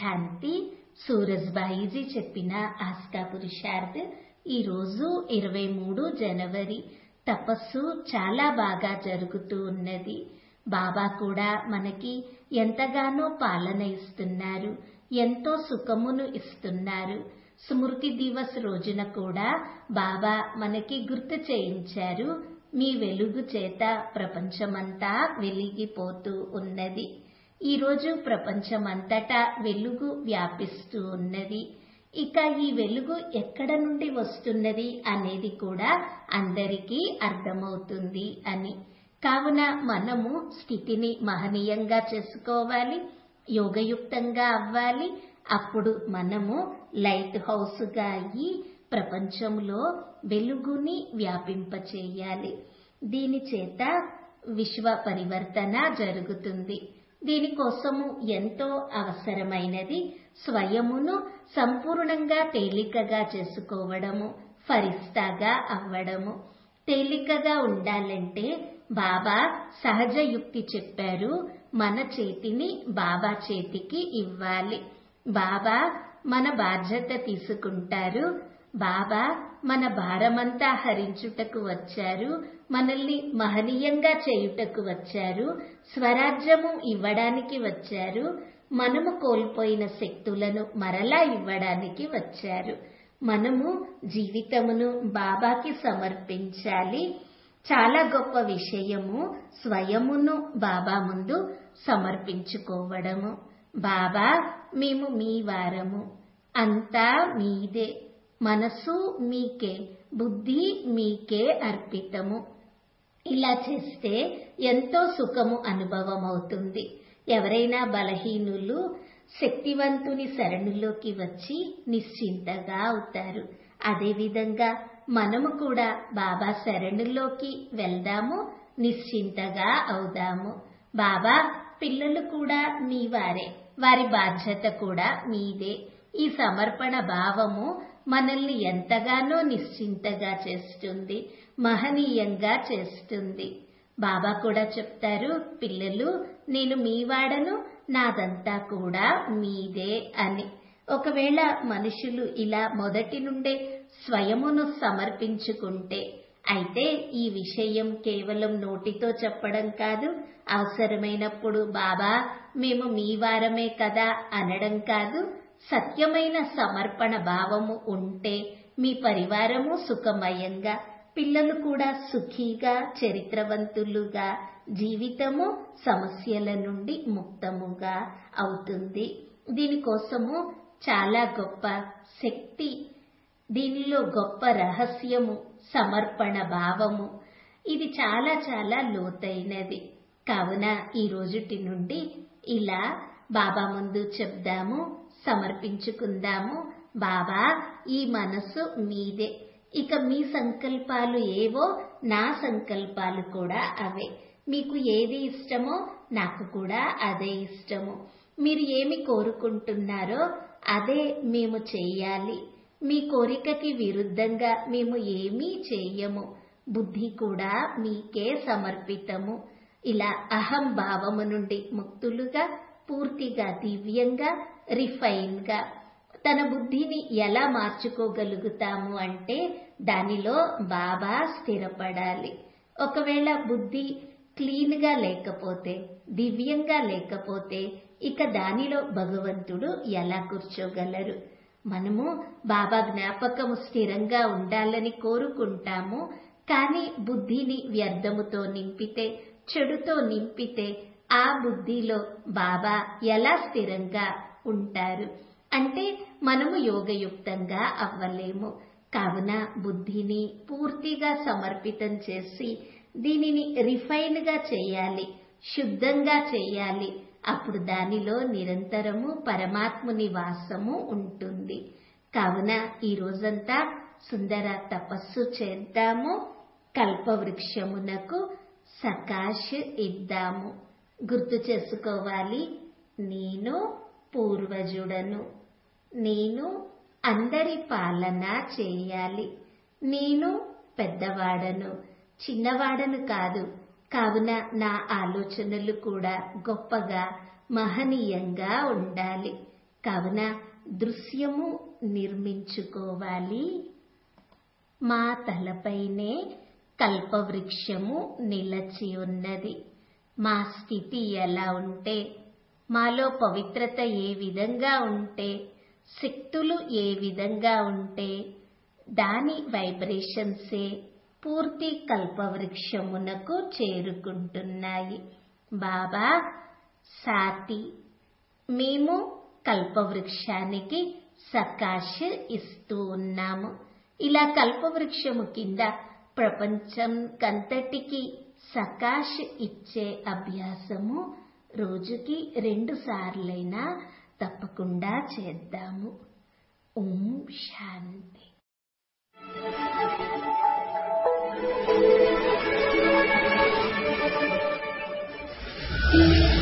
శాంతి సూరజ్బాయిజీ చెప్పిన ఆస్కా పురుషార్థ్ ఈరోజు ఇరవై మూడు జనవరి తపస్సు చాలా బాగా జరుగుతూ ఉన్నది బాబా కూడా మనకి ఎంతగానో పాలన ఇస్తున్నారు ఎంతో సుఖమును ఇస్తున్నారు స్మృతి దివస్ రోజున కూడా బాబా మనకి గుర్తు చేయించారు మీ వెలుగు చేత ప్రపంచమంతా వెలిగిపోతూ ఉన్నది ఈరోజు ప్రపంచమంతటా వెలుగు వ్యాపిస్తూ ఉన్నది ఇక ఈ వెలుగు ఎక్కడ నుండి వస్తున్నది అనేది కూడా అందరికీ అర్థమవుతుంది అని కావున మనము స్థితిని మహనీయంగా చేసుకోవాలి యోగయుక్తంగా అవ్వాలి అప్పుడు మనము లైట్ హౌస్గా అయ్యి ప్రపంచంలో వెలుగుని వ్యాపింపచేయాలి దీని చేత విశ్వ పరివర్తన జరుగుతుంది దీనికోసము ఎంతో అవసరమైనది స్వయమును సంపూర్ణంగా తేలికగా చేసుకోవడము ఫరిస్తాగా అవ్వడము తేలికగా ఉండాలంటే బాబా సహజ యుక్తి చెప్పారు మన చేతిని బాబా చేతికి ఇవ్వాలి బాబా మన బాధ్యత తీసుకుంటారు బాబా మన భారమంతా హరించుటకు వచ్చారు మనల్ని మహనీయంగా చేయుటకు వచ్చారు స్వరాజ్యము ఇవ్వడానికి వచ్చారు మనము కోల్పోయిన శక్తులను మరలా ఇవ్వడానికి వచ్చారు మనము జీవితమును బాబాకి సమర్పించాలి చాలా గొప్ప విషయము స్వయమును బాబా ముందు సమర్పించుకోవడము బాబా మేము మీ వారము అంతా మీదే మనసు మీకే బుద్ధి మీకే అర్పితము ఇలా చేస్తే ఎంతో సుఖము అనుభవం అవుతుంది ఎవరైనా బలహీనులు శక్తివంతుని శరణులోకి వచ్చి నిశ్చింతగా అవుతారు అదేవిధంగా మనము కూడా బాబా శరణులోకి వెళ్దాము నిశ్చింతగా అవుదాము బాబా పిల్లలు కూడా మీ వారే వారి బాధ్యత కూడా మీదే ఈ సమర్పణ భావము మనల్ని ఎంతగానో నిశ్చింతగా చేస్తుంది మహనీయంగా చేస్తుంది బాబా కూడా చెప్తారు పిల్లలు నేను మీ వాడను నాదంతా కూడా మీదే అని ఒకవేళ మనుషులు ఇలా మొదటి నుండే స్వయమును సమర్పించుకుంటే అయితే ఈ విషయం కేవలం నోటితో చెప్పడం కాదు అవసరమైనప్పుడు బాబా మేము మీ వారమే కదా అనడం కాదు సత్యమైన సమర్పణ భావము ఉంటే మీ పరివారము సుఖమయంగా పిల్లలు కూడా సుఖీగా చరిత్రవంతులుగా జీవితము సమస్యల నుండి ముక్తముగా అవుతుంది దీనికోసము చాలా గొప్ప శక్తి దీనిలో గొప్ప రహస్యము సమర్పణ భావము ఇది చాలా చాలా లోతైనది కావున ఈ రోజుటి నుండి ఇలా బాబా ముందు చెప్దాము సమర్పించుకుందాము బాబా ఈ మనసు మీదే ఇక మీ సంకల్పాలు ఏవో నా సంకల్పాలు కూడా అవే మీకు ఏది ఇష్టమో నాకు కూడా అదే ఇష్టము మీరు ఏమి కోరుకుంటున్నారో అదే మేము చేయాలి మీ కోరికకి విరుద్ధంగా మేము ఏమీ చేయము బుద్ధి కూడా మీకే సమర్పితము ఇలా అహం భావము నుండి ముక్తులుగా పూర్తిగా దివ్యంగా రిఫైన్ గా తన బుద్ధిని ఎలా మార్చుకోగలుగుతాము అంటే దానిలో బాబా స్థిరపడాలి ఒకవేళ బుద్ధి క్లీన్ గా లేకపోతే దివ్యంగా లేకపోతే ఇక దానిలో భగవంతుడు ఎలా కూర్చోగలరు మనము బాబా జ్ఞాపకము స్థిరంగా ఉండాలని కోరుకుంటాము కానీ బుద్ధిని వ్యర్థముతో నింపితే చెడుతో నింపితే ఆ బుద్ధిలో బాబా ఎలా స్థిరంగా ఉంటారు అంటే మనము యోగయుక్తంగా అవ్వలేము కావున బుద్ధిని పూర్తిగా సమర్పితం చేసి దీనిని రిఫైన్ గా చేయాలి శుద్ధంగా చేయాలి అప్పుడు దానిలో నిరంతరము పరమాత్ముని వాసము ఉంటుంది కావున ఈ రోజంతా సుందర తపస్సు చేద్దాము కల్పవృక్షమునకు సకాష్ ఇద్దాము గుర్తు చేసుకోవాలి నేను పూర్వజుడను నేను అందరి పాలన చేయాలి నేను పెద్దవాడను చిన్నవాడను కాదు కావున నా ఆలోచనలు కూడా గొప్పగా మహనీయంగా ఉండాలి కావున దృశ్యము నిర్మించుకోవాలి మా తలపైనే కల్పవృక్షము నిలచి ఉన్నది మా స్థితి ఎలా ఉంటే మాలో పవిత్రత ఏ విధంగా ఉంటే శక్తులు ఏ విధంగా ఉంటే దాని వైబ్రేషన్సే పూర్తి కల్పవృక్షమునకు చేరుకుంటున్నాయి బాబా సాతి మేము కల్పవృక్షానికి సకాశ్ ఇస్తూ ఉన్నాము ఇలా కల్పవృక్షము కింద ప్రపంచం కంతటికి సకాశ్ ఇచ్చే అభ్యాసము రోజుకి రెండు సార్లైనా తప్పకుండా చేద్దాము ఓం శాంతి Thank you.